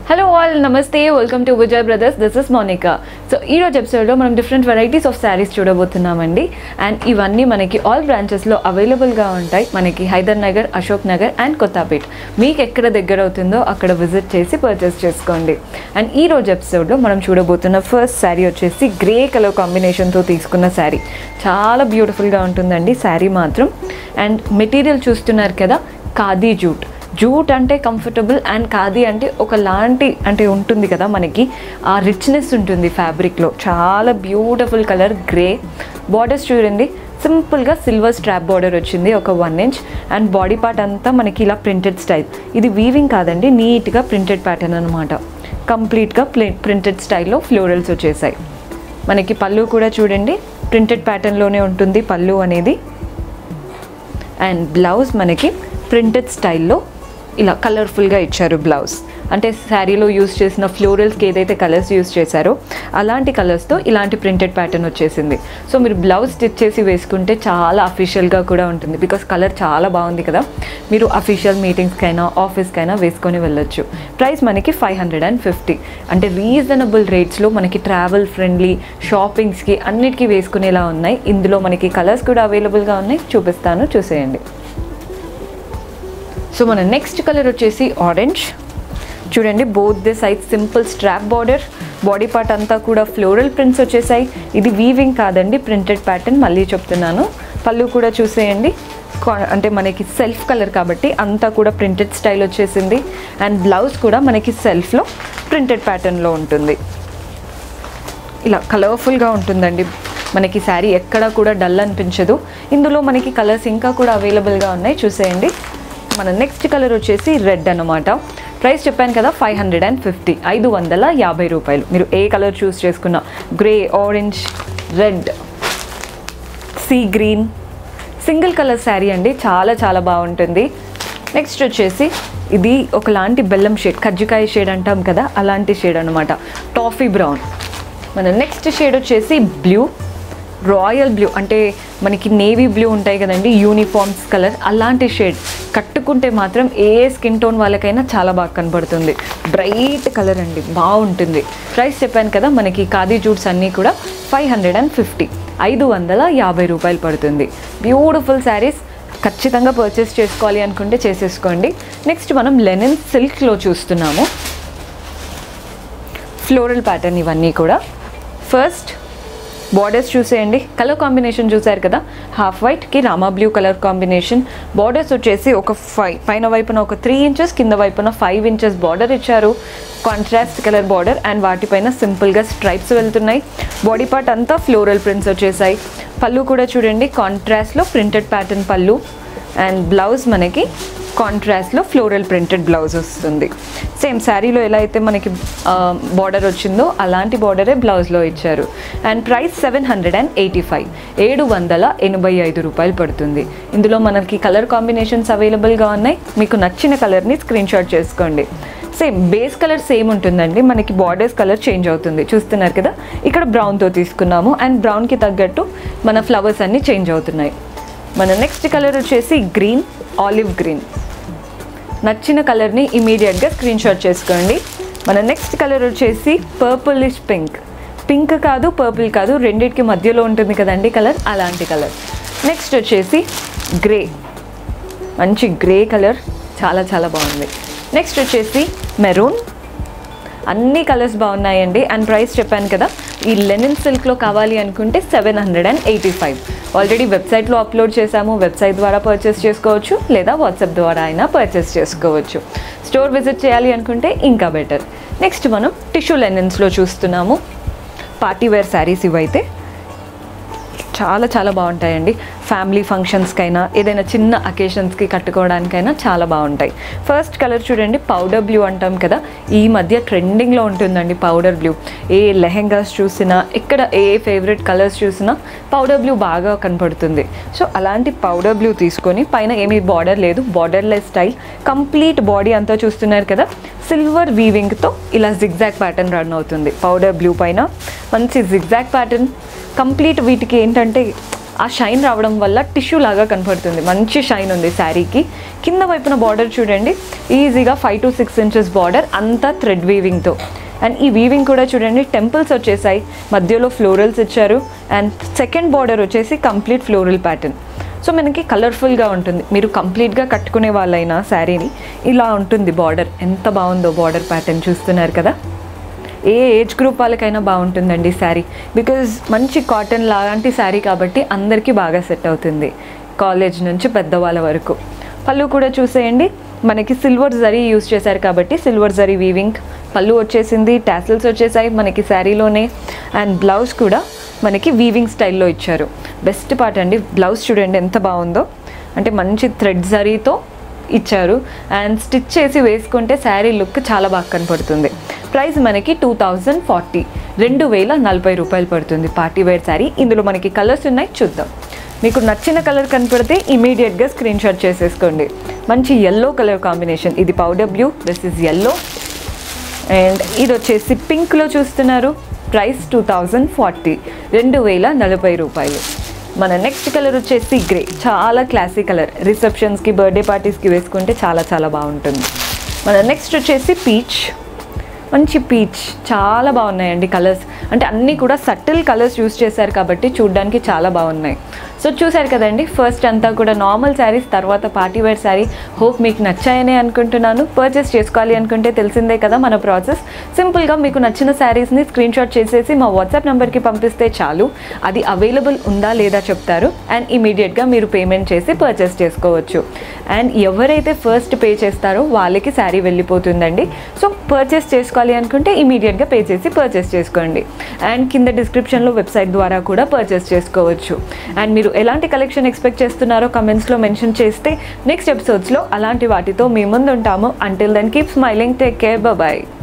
hello all నమస్తే welcome to Vijay brothers this is Monika so ఈ రోజు ఎపిసోడ్లో మనం డిఫరెంట్ వెరైటీస్ ఆఫ్ శారీస్ చూడబోతున్నామండి అండ్ ఇవన్నీ మనకి ఆల్ బ్రాంచెస్లో అవైలబుల్గా ఉంటాయి మనకి హైదర్ నగర్ అశోక్ నగర్ అండ్ కొత్తపేట్ మీకు ఎక్కడ దగ్గర అవుతుందో అక్కడ విజిట్ చేసి పర్చేస్ చేసుకోండి అండ్ ఈ రోజు ఎపిసోడ్లో మనం చూడబోతున్న ఫస్ట్ శారీ వచ్చేసి గ్రే కలర్ కాంబినేషన్తో తీసుకున్న శారీ చాలా బ్యూటిఫుల్గా ఉంటుందండి శారీ మాత్రం అండ్ మెటీరియల్ చూస్తున్నారు కదా ఖాదీ జూట్ జూట్ అంటే కంఫర్టబుల్ అండ్ ఖాదీ అంటే ఒకలాంటి అంటే ఉంటుంది కదా మనకి ఆ రిచ్నెస్ ఉంటుంది ఫ్యాబ్రిక్లో చాలా బ్యూటిఫుల్ కలర్ గ్రే బార్డర్స్ చూడండి సింపుల్గా సిల్వర్ స్ట్రాప్ బార్డర్ వచ్చింది ఒక one inch and body part అంతా మనకి ఇలా ప్రింటెడ్ స్టైల్ ఇది వీవింగ్ కాదండి నీట్గా ప్రింటెడ్ ప్యాటర్న్ అనమాట కంప్లీట్గా ప్లి ప్రింటెడ్ స్టైల్లో ఫ్లోరల్స్ వచ్చేసాయి మనకి పళ్ళు కూడా చూడండి ప్రింటెడ్ ప్యాటర్న్లోనే ఉంటుంది పళ్ళు అనేది అండ్ బ్లౌజ్ మనకి ప్రింటెడ్ స్టైల్లో ఇలా కలర్ఫుల్గా ఇచ్చారు బ్లౌజ్ అంటే శారీలో యూస్ చేసిన ఫ్లోరల్స్కి ఏదైతే కలర్స్ యూస్ చేశారో అలాంటి కలర్స్తో ఇలాంటి ప్రింటెడ్ ప్యాటర్న్ వచ్చేసింది సో మీరు బ్లౌజ్ స్టిచ్ చేసి వేసుకుంటే చాలా అఫీషియల్గా కూడా ఉంటుంది బికాస్ కలర్ చాలా బాగుంది కదా మీరు అఫీషియల్ మీటింగ్స్కైనా ఆఫీస్కైనా వేసుకొని వెళ్ళొచ్చు ప్రైస్ మనకి ఫైవ్ హండ్రెడ్ అండ్ ఫిఫ్టీ అంటే రీజనబుల్ రేట్స్లో మనకి ట్రావెల్ ఫ్రెండ్లీ షాపింగ్స్కి అన్నిటికీ వేసుకునేలా ఉన్నాయి ఇందులో మనకి కలర్స్ కూడా అవైలబుల్గా ఉన్నాయి చూపిస్తాను చూసేయండి సో మన నెక్స్ట్ కలర్ వచ్చేసి ఆరెంజ్ చూడండి both the side simple strap border body part అంతా కూడా ఫ్లోరల్ ప్రింట్స్ వచ్చేసాయి ఇది వీవింగ్ కాదండి ప్రింటెడ్ ప్యాటర్న్ మళ్ళీ చెప్తున్నాను పళ్ళు కూడా చూసేయండి కా- అంటే మనకి సెల్ఫ్ కలర్ కాబట్టి అంతా కూడా ప్రింటెడ్ స్టైల్ వచ్చేసింది అండ్ బ్లౌజ్ కూడా మనకి సెల్ఫ్లో ప్రింటెడ్ ప్యాటర్న్లో ఉంటుంది ఇలా కలర్ఫుల్గా ఉంటుందండి మనకి శారీ ఎక్కడా కూడా డల్ అనిపించదు ఇందులో మనకి కలర్స్ ఇంకా కూడా అవైలబుల్గా ఉన్నాయి చూసేయండి మన నెక్స్ట్ కలర్ వచ్చేసి రెడ్ అన్నమాట ప్రైస్ చెప్పాను కదా ఫైవ్ హండ్రెడ్ అండ్ ఫిఫ్టీ ఐదు వందల యాభై రూపాయలు మీరు ఏ కలర్ చూస్ చేసుకున్నా grey orange red sea green single colour sari అండి చాలా చాలా బాగుంటుంది నెక్స్ట్ వచ్చేసి ఇది ఒకలాంటి బెల్లం షేడ్ కజ్జికాయ షేడ్ అంటాం కదా అలాంటి షేడ్ అనమాట టాఫీ బ్రౌన్ మన నెక్స్ట్ షేడ్ వచ్చేసి బ్లూ రాయల్ బ్లూ అంటే మనకి నేవీ బ్లూ ఉంటాయి కదండి యూనిఫామ్స్ కలర్ అలాంటి షేడ్ కట్టుకుంటే మాత్రం ఏ స్కిన్ టోన్ వాళ్ళకైనా చాలా బాగా కనబడుతుంది బ్రైట్ కలర్ అండి బాగుంటుంది ప్రైస్ చెప్పాను కదా మనకి ఖాదీ జూట్స్ అన్నీ కూడా ఫైవ్ హండ్రెడ్ అండ్ ఫిఫ్టీ ఐదు వందల యాభై రూపాయలు పడుతుంది బ్యూటిఫుల్ శారీస్ ఖచ్చితంగా పర్చేస్ చేసుకోవాలి అనుకుంటే చేసేసుకోండి నెక్స్ట్ మనం లెనిన్ సిల్క్లో చూస్తున్నాము ఫ్లోరల్ ప్యాటర్న్ ఇవన్నీ కూడా ఫస్ట్ బార్డర్స్ చూసేయండి కలర్ కాంబినేషన్ చూసారు కదా హాఫ్ వైట్కి Rama blue colour combination borders వచ్చేసి ఒక ఫైవ్ పైన వైపున ఒక త్రీ ఇంచెస్ కింద వైపున ఫైవ్ ఇంచెస్ బార్డర్ ఇచ్చారు కాంట్రాస్ట్ కలర్ బార్డర్ అండ్ వాటిపైన సింపుల్గా స్ట్రైప్స్ వెళ్తున్నాయి బాడీ పార్ట్ అంతా ఫ్లోరల్ ప్రింట్స్ వచ్చేసాయి పళ్ళు కూడా చూడండి కాంట్రాస్ట్లో ప్రింటెడ్ ప్యాటర్న్ పళ్ళు అండ్ బ్లౌజ్ మనకి కాంట్రాస్ట్లో ఫ్లోరల్ ప్రింటెడ్ బ్లౌజ్ వస్తుంది సేమ్ శారీలో ఎలా అయితే మనకి బార్డర్ వచ్చిందో అలాంటి బార్డరే బ్లౌజ్లో ఇచ్చారు and price seven hundred and eighty five ఏడు వందల ఎనభై ఐదు రూపాయలు పడుతుంది ఇందులో మనకి కలర్ కాంబినేషన్స్ అవైలబుల్గా ఉన్నాయి మీకు నచ్చిన కలర్ని స్క్రీన్ షాట్ చేసుకోండి సేమ్ బేస్ కలర్ సేమ్ ఉంటుందండి మనకి బార్డర్స్ కలర్ చేంజ్ అవుతుంది చూస్తున్నారు కదా ఇక్కడ బ్రౌన్తో తీసుకున్నాము అండ్ బ్రౌన్కి తగ్గట్టు మన ఫ్లవర్స్ అన్నీ చేంజ్ అవుతున్నాయి మన నెక్స్ట్ కలర్ వచ్చేసి గ్రీన్ ఆలివ్ గ్రీన్ నచ్చిన కలర్ని ఇమీడియట్గా స్క్రీన్ షాట్ చేసుకోండి మన నెక్స్ట్ కలర్ వచ్చేసి పర్పులిష్ పింక్ పింక్ కాదు పర్పుల్ కాదు రెండింటికి మధ్యలో ఉంటుంది కదండి కలర్ అలాంటి కలర్ నెక్స్ట్ వచ్చేసి గ్రే మంచి గ్రే కలర్ చాలా చాలా బాగుంది నెక్స్ట్ వచ్చేసి మెరూన్ అన్ని కలర్స్ బాగున్నాయండి అండ్ ప్రైస్ చెప్పాను కదా ఈ లెనిన్ సిల్క్లో కావాలి అనుకుంటే seven hundred and eighty five already వెబ్సైట్లో అప్లోడ్ చేశాము వెబ్సైట్ ద్వారా పర్చేస్ చేసుకోవచ్చు లేదా వాట్సాప్ ద్వారా అయినా పర్చేస్ చేసుకోవచ్చు స్టోర్ విజిట్ చేయాలి అనుకుంటే ఇంకా బెటర్ నెక్స్ట్ మనం టిష్యూ లెనిన్స్లో చూస్తున్నాము పార్టీ వేర్ శారీస్ ఇవైతే చాలా చాలా బాగుంటాయండి ఫ్యామిలీ ఫంక్షన్స్కైనా ఏదైనా చిన్న అకేషన్స్కి కట్టుకోవడానికైనా చాలా బాగుంటాయి ఫస్ట్ కలర్ చూడండి పౌడర్ బ్లూ అంటాం కదా ఈ మధ్య ట్రెండింగ్లో ఉంటుందండి పౌడర్ బ్లూ ఏ లెహెంగాస్ చూసినా ఎక్కడ ఏ ఫేవరెట్ కలర్స్ చూసినా పౌడర్ బ్లూ బాగా కనపడుతుంది సో అలాంటి పౌడర్ బ్లూ తీసుకొని పైన ఏమీ బార్డర్ లేదు బార్డర్లెస్ స్టైల్ కంప్లీట్ బాడీ అంతా చూస్తున్నారు కదా సిల్వర్ వీవింగ్తో ఇలా జిగ్జాగ్ ప్యాటర్న్ రన్ అవుతుంది పౌడర్ బ్లూ పైన మంచి జిగ్జాగ్ ప్యాటర్న్ కంప్లీట్ వీటికి ఏంటంటే ఆ షైన్ రావడం వల్ల టిష్యూ లాగా కనపడుతుంది మంచి షైన్ ఉంది శారీకి కింద వైపున బార్డర్ చూడండి ఈజీగా five to six inches border అంతా థ్రెడ్ వీవింగ్తో అండ్ ఈ వీవింగ్ కూడా చూడండి టెంపుల్స్ వచ్చేసాయి మధ్యలో ఫ్లోరల్స్ ఇచ్చారు అండ్ సెకండ్ బార్డర్ వచ్చేసి కంప్లీట్ ఫ్లోరల్ ప్యాటర్న్ సో మనకి కలర్ఫుల్గా ఉంటుంది మీరు కంప్లీట్గా కట్టుకునే వాళ్ళైనా శారీని ఇలా ఉంటుంది బార్డర్ ఎంత బాగుందో బార్డర్ ప్యాటర్న్ చూస్తున్నారు కదా ఏ ఏజ్ గ్రూప్ వాళ్ళకైనా బాగుంటుందండి శారీ బికాజ్ మంచి కాటన్ లాంటి శారీ కాబట్టి అందరికీ బాగా సెట్ అవుతుంది కాలేజ్ నుంచి పెద్దవాళ్ళ వరకు పళ్ళు కూడా చూసేయండి మనకి సిల్వర్ జరీ యూస్ చేశారు కాబట్టి సిల్వర్ జరీ వీవింగ్ పళ్ళు వచ్చేసింది టాసిల్స్ వచ్చేసాయి మనకి శారీలోనే అండ్ బ్లౌజ్ కూడా మనకి వీవింగ్ స్టైల్లో ఇచ్చారు బెస్ట్ పార్ట్ అండి బ్లౌజ్ చూడండి ఎంత బాగుందో అంటే మంచి థ్రెడ్ జరీతో ఇచ్చారు అండ్ స్టిచ్ చేసి వేసుకుంటే శారీ లుక్ చాలా బాగా కనపడుతుంది ప్రైస్ మనకి టూ థౌజండ్ ఫార్టీ రెండు వేల నలభై రూపాయలు పడుతుంది పార్టీ వేర్ శారీ ఇందులో మనకి కలర్స్ ఉన్నాయి చూద్దాం మీకు నచ్చిన కలర్ కనపడితే ఇమీడియట్గా స్క్రీన్ షాట్ చేసేసుకోండి మంచి ఎల్లో కలర్ కాంబినేషన్ ఇది powder blue this is yellow and ఇది వచ్చేసి పింక్లో చూస్తున్నారు ప్రైస్ టూ థౌజండ్ ఫార్టీ రెండు వేల నలభై రూపాయలు మన నెక్స్ట్ కలర్ వచ్చేసి గ్రే చాలా క్లాసీ కలర్ రిసెప్షన్స్కి బర్త్డే పార్టీస్కి వేసుకుంటే చాలా చాలా బాగుంటుంది మన నెక్స్ట్ వచ్చేసి పీచ్ మంచి పీచ్ చాలా బాగున్నాయండి కలర్స్ అంటే అన్నీ కూడా సటిల్ కలర్స్ యూస్ చేశారు కాబట్టి చూడడానికి చాలా బాగున్నాయి సో చూశారు కదండి ఫస్ట్ అంతా కూడా నార్మల్ శారీస్ తర్వాత పార్టీ వేర్ శారీ హోప్ మీకు నచ్చాయని అనుకుంటున్నాను పర్చేస్ చేసుకోవాలి అనుకుంటే తెలిసిందే కదా మన ప్రాసెస్ సింపుల్గా మీకు నచ్చిన శారీస్ని స్క్రీన్ షాట్ చేసేసి మా వాట్సాప్ నెంబర్కి పంపిస్తే చాలు అది అవైలబుల్ ఉందా లేదా చెప్తారు అండ్ ఇమీడియట్గా మీరు పేమెంట్ చేసి పర్చేస్ చేసుకోవచ్చు అండ్ ఎవరైతే ఫస్ట్ పే చేస్తారో వాళ్ళకి శారీ వెళ్ళిపోతుందండి సో పర్చేస్ చేసుకోవాలి అనుకుంటే ఇమీడియట్గా పే చేసి పర్చేస్ చేసుకోండి అండ్ కింద డిస్క్రిప్షన్లో వెబ్సైట్ ద్వారా కూడా పర్చేస్ చేసుకోవచ్చు అండ్ మీరు ఎలాంటి కలెక్షన్ ఎక్స్పెక్ట్ చేస్తున్నారో కమెంట్స్లో మెన్షన్ చేస్తే నెక్స్ట్ ఎపిసోడ్స్లో అలాంటి వాటితో మీ ముందు ఉంటాము until then keep smiling take care bye